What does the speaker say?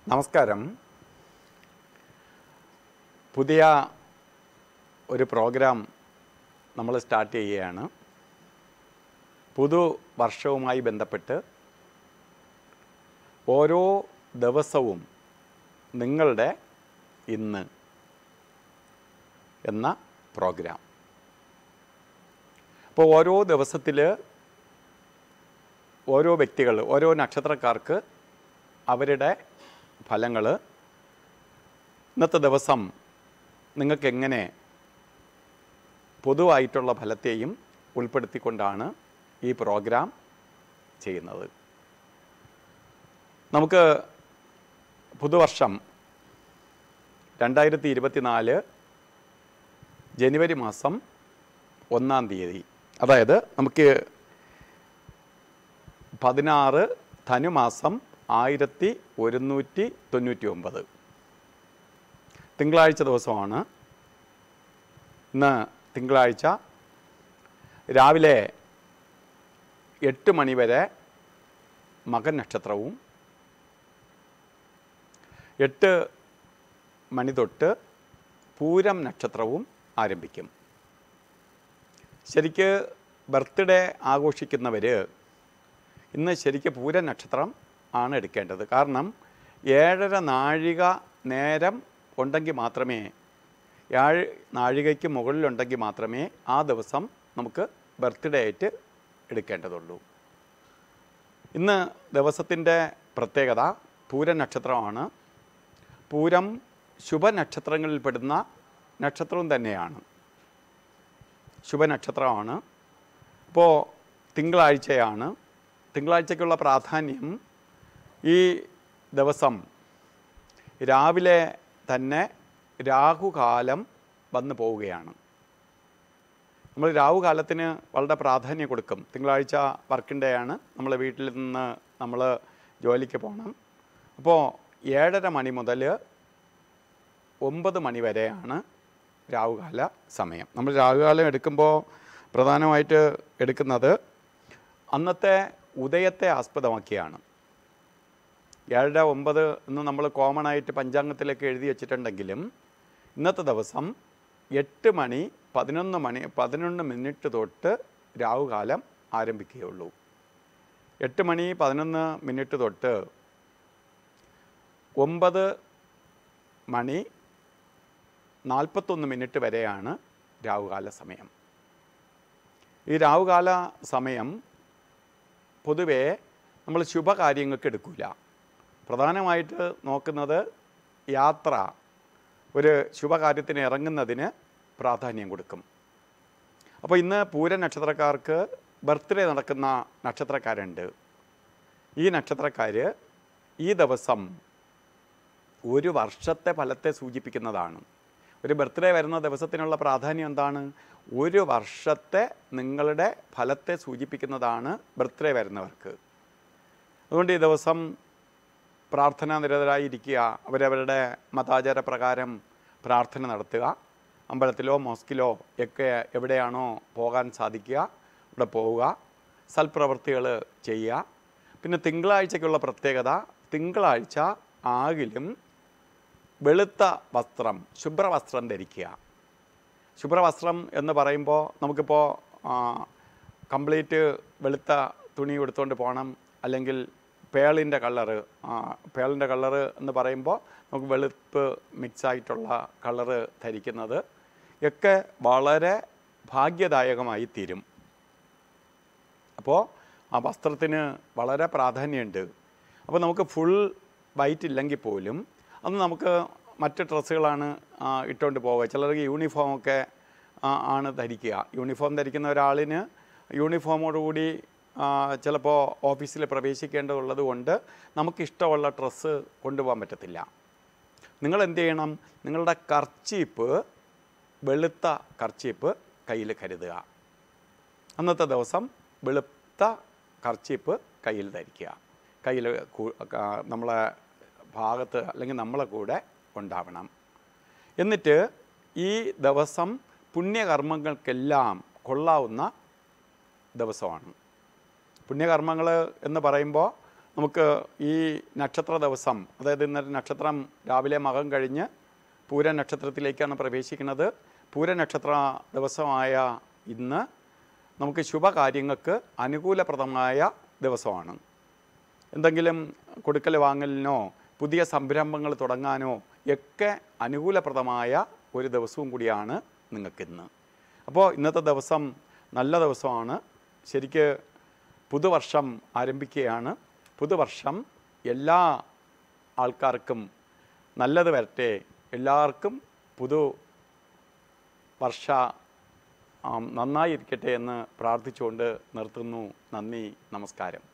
നമസ്കാരം പുതിയ ഒരു പ്രോഗ്രാം നമ്മൾ സ്റ്റാർട്ട് ചെയ്യുകയാണ് പുതുവർഷവുമായി ബന്ധപ്പെട്ട് ഓരോ ദിവസവും നിങ്ങളുടെ ഇന്ന് എന്ന പ്രോഗ്രാം അപ്പോൾ ഓരോ ദിവസത്തിൽ ഓരോ വ്യക്തികൾ ഓരോ നക്ഷത്രക്കാർക്ക് അവരുടെ ഫലങ്ങൾ ഇന്നത്തെ ദിവസം നിങ്ങൾക്ക് എങ്ങനെ പൊതുവായിട്ടുള്ള ഫലത്തെയും ഉൾപ്പെടുത്തിക്കൊണ്ടാണ് ഈ പ്രോഗ്രാം ചെയ്യുന്നത് നമുക്ക് പുതുവർഷം രണ്ടായിരത്തി ഇരുപത്തിനാല് ജനുവരി മാസം ഒന്നാം തീയതി അതായത് നമുക്ക് പതിനാറ് ധനുമാസം ആയിരത്തി ഒരുന്നൂറ്റി തൊണ്ണൂറ്റി ഒമ്പത് തിങ്കളാഴ്ച ദിവസമാണ് ഇന്ന് തിങ്കളാഴ്ച രാവിലെ എട്ട് മണി വരെ മകൻ നക്ഷത്രവും എട്ട് മണി തൊട്ട് പൂരം നക്ഷത്രവും ആരംഭിക്കും ശരിക്ക് ബർത്ത്ഡേ ആഘോഷിക്കുന്നവർ ഇന്ന് ശരിക്ക് പൂര നക്ഷത്രം ആണ് എടുക്കേണ്ടത് കാരണം ഏഴര നാഴിക നേരം ഉണ്ടെങ്കിൽ മാത്രമേ ഏഴ് നാഴികയ്ക്ക് മുകളിലുണ്ടെങ്കിൽ മാത്രമേ ആ ദിവസം നമുക്ക് ബർത്ത്ഡേ ആയിട്ട് എടുക്കേണ്ടതുള്ളൂ ഇന്ന് ദിവസത്തിൻ്റെ പ്രത്യേകത പൂര നക്ഷത്രമാണ് പൂരം ശുഭനക്ഷത്രങ്ങളിൽപ്പെടുന്ന നക്ഷത്രവും തന്നെയാണ് ശുഭനക്ഷത്രമാണ് അപ്പോൾ തിങ്കളാഴ്ചയാണ് തിങ്കളാഴ്ചയ്ക്കുള്ള പ്രാധാന്യം ഈ ദിവസം രാവിലെ തന്നെ രാഹുകാലം വന്നു പോവുകയാണ് നമ്മൾ രാഹുകാലത്തിന് വളരെ പ്രാധാന്യം കൊടുക്കും തിങ്കളാഴ്ച വർക്കിംഗ് ഡേ ആണ് നമ്മൾ വീട്ടിൽ നിന്ന് നമ്മൾ ജോലിക്ക് പോകണം അപ്പോൾ ഏഴര മണി മുതൽ ഒമ്പത് മണി വരെയാണ് രാഹുകാല സമയം നമ്മൾ രാഹുകാലം എടുക്കുമ്പോൾ പ്രധാനമായിട്ട് എടുക്കുന്നത് അന്നത്തെ ഉദയത്തെ ആസ്പദമാക്കിയാണ് ഏഴര ഒമ്പത് എന്ന് നമ്മൾ കോമൺ ആയിട്ട് പഞ്ചാംഗത്തിലേക്ക് എഴുതി വെച്ചിട്ടുണ്ടെങ്കിലും ഇന്നത്തെ ദിവസം എട്ട് മണി പതിനൊന്ന് മണി പതിനൊന്ന് മിനിറ്റ് തൊട്ട് രാഹുകാലം ആരംഭിക്കുകയുള്ളൂ എട്ട് മണി പതിനൊന്ന് മിനിറ്റ് തൊട്ട് ഒമ്പത് മണി നാൽപ്പത്തൊന്ന് മിനിറ്റ് വരെയാണ് രാഹുകാല സമയം ഈ രാഹുകാല സമയം പൊതുവേ നമ്മൾ ശുഭകാര്യങ്ങൾക്ക് എടുക്കില്ല പ്രധാനമായിട്ട് നോക്കുന്നത് യാത്ര ഒരു ശുഭകാര്യത്തിന് ഇറങ്ങുന്നതിന് പ്രാധാന്യം കൊടുക്കും അപ്പോൾ ഇന്ന് പൂര നക്ഷത്രക്കാർക്ക് ബർത്ത്ഡേ നടക്കുന്ന നക്ഷത്രക്കാരുണ്ട് ഈ നക്ഷത്രക്കാർ ഈ ദിവസം ഒരു വർഷത്തെ ഫലത്തെ സൂചിപ്പിക്കുന്നതാണ് ഒരു ബർത്ത്ഡേ വരുന്ന ദിവസത്തിനുള്ള പ്രാധാന്യം എന്താണ് ഒരു വർഷത്തെ നിങ്ങളുടെ ഫലത്തെ സൂചിപ്പിക്കുന്നതാണ് ബർത്ത്ഡേ വരുന്നവർക്ക് അതുകൊണ്ട് ഈ ദിവസം പ്രാർത്ഥനാ നിരതരായിരിക്കുക അവരവരുടെ മതാചാര പ്രകാരം പ്രാർത്ഥന നടത്തുക അമ്പലത്തിലോ മോസ്കിലോ ഒക്കെ എവിടെയാണോ പോകാൻ സാധിക്കുക അവിടെ പോവുക സൽപ്രവൃത്തികൾ ചെയ്യുക പിന്നെ തിങ്കളാഴ്ചയ്ക്കുള്ള പ്രത്യേകത തിങ്കളാഴ്ച ആകിലും വെളുത്ത വസ്ത്രം ശുഭ്രവസ്ത്രം ധരിക്കുക ശുഭ്രവസ്ത്രം എന്ന് പറയുമ്പോൾ നമുക്കിപ്പോൾ കംപ്ലീറ്റ് വെളുത്ത തുണി എടുത്തുകൊണ്ട് പോകണം അല്ലെങ്കിൽ പേളിൻ്റെ കളറ് പേളിൻ്റെ കളറ് എന്ന് പറയുമ്പോൾ നമുക്ക് വെളുപ്പ് മിക്സായിട്ടുള്ള കളറ് ധരിക്കുന്നത് ഒക്കെ വളരെ ഭാഗ്യദായകമായി തീരും അപ്പോൾ ആ വസ്ത്രത്തിന് വളരെ പ്രാധാന്യമുണ്ട് അപ്പോൾ നമുക്ക് ഫുൾ വൈറ്റ് ഇല്ലെങ്കിൽ പോലും അന്ന് നമുക്ക് മറ്റ് ഡ്രസ്സുകളാണ് ആ, ഇട്ടുകൊണ്ട് പോവുക ചിലർക്ക് യൂണിഫോമൊക്കെ ആ, ആണ് ധരിക്കുക യൂണിഫോം ധരിക്കുന്ന ഒരാളിന് യൂണിഫോമോടുകൂടി ചിലപ്പോൾ ഓഫീസിൽ പ്രവേശിക്കേണ്ടതുള്ളത് കൊണ്ട് നമുക്കിഷ്ടമുള്ള ഡ്രസ്സ് കൊണ്ടുപോകാൻ പറ്റത്തില്ല നിങ്ങൾ എന്ത് ചെയ്യണം നിങ്ങളുടെ കർച്ചീപ്പ് വെളുത്ത കർച്ചീപ്പ് കയ്യിൽ കരുതുക അന്നത്തെ ദിവസം വെളുത്ത കർച്ചീപ്പ് കയ്യിൽ ധരിക്കുക കയ്യിൽ നമ്മളെ ഭാഗത്ത് അല്ലെങ്കിൽ നമ്മളെ കൂടെ ഉണ്ടാവണം എന്നിട്ട് ഈ ദിവസം പുണ്യകർമ്മങ്ങൾക്കെല്ലാം കൊള്ളാവുന്ന ദിവസമാണ് പുണ്യകർമ്മങ്ങൾ എന്ന് പറയുമ്പോൾ നമുക്ക് ഈ നക്ഷത്ര ദിവസം അതായത് ഇന്നലെ നക്ഷത്രം രാവിലെ മകം കഴിഞ്ഞ് പൂര നക്ഷത്രത്തിലേക്കാണ് പ്രവേശിക്കുന്നത് പൂര നക്ഷത്ര ദിവസമായ ഇന്ന് നമുക്ക് ശുഭകാര്യങ്ങൾക്ക് അനുകൂലപ്രദമായ ദിവസമാണ് എന്തെങ്കിലും കൊടുക്കൽ വാങ്ങലിനോ പുതിയ സംരംഭങ്ങൾ തുടങ്ങാനോ ഒക്കെ അനുകൂലപ്രദമായ ഒരു ദിവസവും കൂടിയാണ് നിങ്ങൾക്കിന്ന് അപ്പോൾ ഇന്നത്തെ ദിവസം നല്ല ദിവസമാണ് ശരിക്ക് പുതുവർഷം ആരംഭിക്കുകയാണ് പുതുവർഷം എല്ലാ ആൾക്കാർക്കും നല്ലത് വരട്ടെ എല്ലാവർക്കും പുതു വർഷ ആം, നന്നായിരിക്കട്ടെ എന്ന് പ്രാർത്ഥിച്ചുകൊണ്ട് നിർത്തുന്നു നന്ദി നമസ്കാരം